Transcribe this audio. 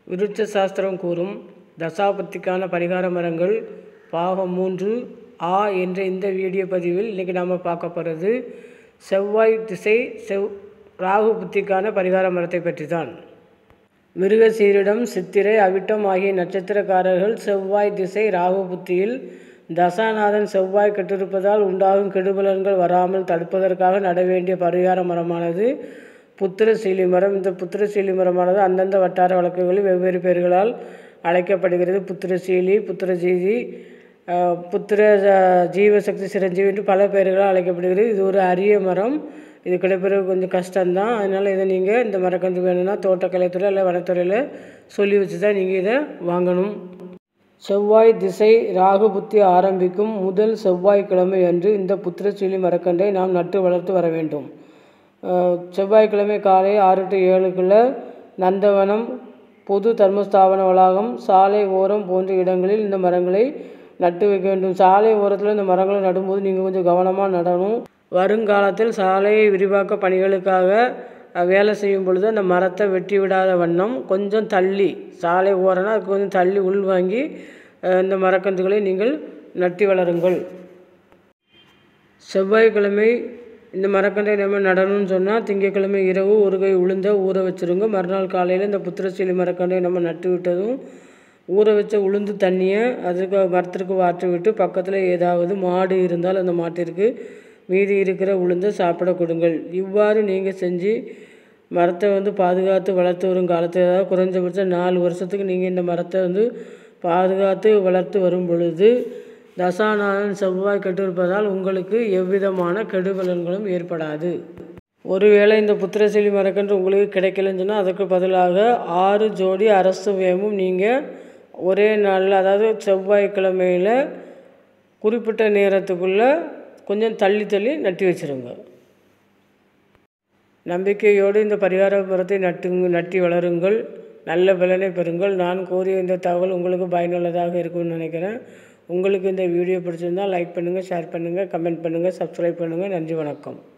விருட்ச சாஸ்திரம் கூறும் தசாபத்திக்கான பரிகார மரங்கள் பாகம் மூன்று ஆ என்ற இந்த வீடியோ பதிவில் இன்றைக்கி நாம் பார்க்க போகிறது செவ்வாய் திசை செவ் ராகு புத்திக்கான பரிகார மரத்தை பற்றி தான் மிருகசீரிடம் சித்திரை அவிட்டம் ஆகிய நட்சத்திரக்காரர்கள் செவ்வாய் திசை ராகு புத்தியில் தசாநாதன் செவ்வாய் கெட்டிருப்பதால் உண்டாகும் கெடுபலன்கள் வராமல் தடுப்பதற்காக நட வேண்டிய பரிகார மரமானது புத்திரசீலி மரம் இந்த புத்திரசீலி மரமானது அந்தந்த வட்டார வழக்குகளில் வெவ்வேறு பெயர்களால் அழைக்கப்படுகிறது புத்திரசீலி புத்திரஜீதி அஹ், புத்திர ஜ- ஜீவசக்தி சிரஞ்சீவி என்று பல பெயர்களால் அழைக்கப்படுகிறது இது ஒரு அரிய மரம் இது கிடைப்பது கொஞ்சம் கஷ்டம்தான் அதனால் இதை நீங்கள் இந்த மரக்கன்று வேணும்னா தோட்டக்கலைத்துறை இல்லை வனத்துறையில் சொல்லி வச்சு தான் நீங்கள் இதை வாங்கணும் செவ்வாய் திசை ராகு புத்தி ஆரம்பிக்கும் முதல் செவ்வாய்க்கிழமை அன்று இந்த புத்திரசீலி மரக்கன்றை நாம் நட்டு வளர்த்து வர வேண்டும் அஹ், செவ்வாய்க்கிழமை காலை ஆறு டு ஏழுக்குள்ள நந்தவனம் பொது தர்மஸ்தாபன வளாகம் சாலை ஓரம் போன்ற இடங்களில் இந்த மரங்களை நட்டு வைக்க வேண்டும் சாலை ஓரத்தில் இந்த மரங்களை நடும்போது நீங்கள் கொஞ்சம் கவனமாக நடணும் வருங்காலத்தில் சாலை விரிவாக்க பணிகளுக்காக அஹ், வேலை செய்யும் பொழுது அந்த மரத்தை வெட்டி விடாத வண்ணம் கொஞ்சம் தள்ளி சாலை ஓரம்னா அதுக்கு கொஞ்சம் தள்ளி உள்வாங்கி அஹ், இந்த மரக்கன்றுகளை நீங்கள் நட்டி வளருங்கள் செவ்வாய்க்கிழமை இந்த மரக்கன்றை நம்ம நடணும்னு சொன்னால் திங்கட்கிழமை இரவு ஒரு கை உளுந்த ஊற வச்சுருங்க மறுநாள் காலையில் இந்த புத்திரசீலி மரக்கன்றை நம்ம நட்டு விட்டதும் ஊற வச்ச உளுந்து தண்ணியை அதுக்கு மரத்திற்கு வாற்றி விட்டு பக்கத்தில் ஏதாவது மாடு இருந்தால் அந்த மாட்டிற்கு மீதி இருக்கிற உளுந்தை சாப்பிட கொடுங்கள் இவ்வாறு நீங்கள் செஞ்சு மரத்தை வந்து பாதுகாத்து வளர்த்து வரும் காலத்தில் அதாவது குறைஞ்சபட்சம் நாலு வருஷத்துக்கு நீங்கள் இந்த மரத்தை வந்து பாதுகாத்து வளர்த்து வரும் பொழுது தசாநாதன் செவ்வாய் கெட்டிருப்பதால் உங்களுக்கு எவ்விதமான கெடுபலன்களும் ஏற்படாது ஒருவேளை இந்த புத்திரசீலி மரக்கன்று உங்களுக்கு கிடைக்கலன்னு சொன்னால் அதுக்கு பதிலாக ஆறு ஜோடி அரசு வேமும் நீங்கள் ஒரே நாளில் அதாவது செவ்வாய்க்கிழமையில் குறிப்பிட்ட நேரத்துக்குள்ளே கொஞ்சம் தள்ளி தள்ளி நட்டி வச்சிருங்க நம்பிக்கையோடு இந்த பரிகார மரத்தை நட்டுங்க நட்டி வளருங்கள் நல்ல பலனை பெறுங்கள் நான் கூறிய இந்த தகவல் உங்களுக்கு பயனுள்ளதாக இருக்கும்னு நினைக்கிறேன் உங்களுக்கு இந்த வீடியோ பிடிச்சிருந்தால் லைக் பண்ணுங்கள் ஷேர் பண்ணுங்கள் கமெண்ட் பண்ணுங்கள் சப்ஸ்கிரைப் பண்ணுங்கள் நன்றி வணக்கம்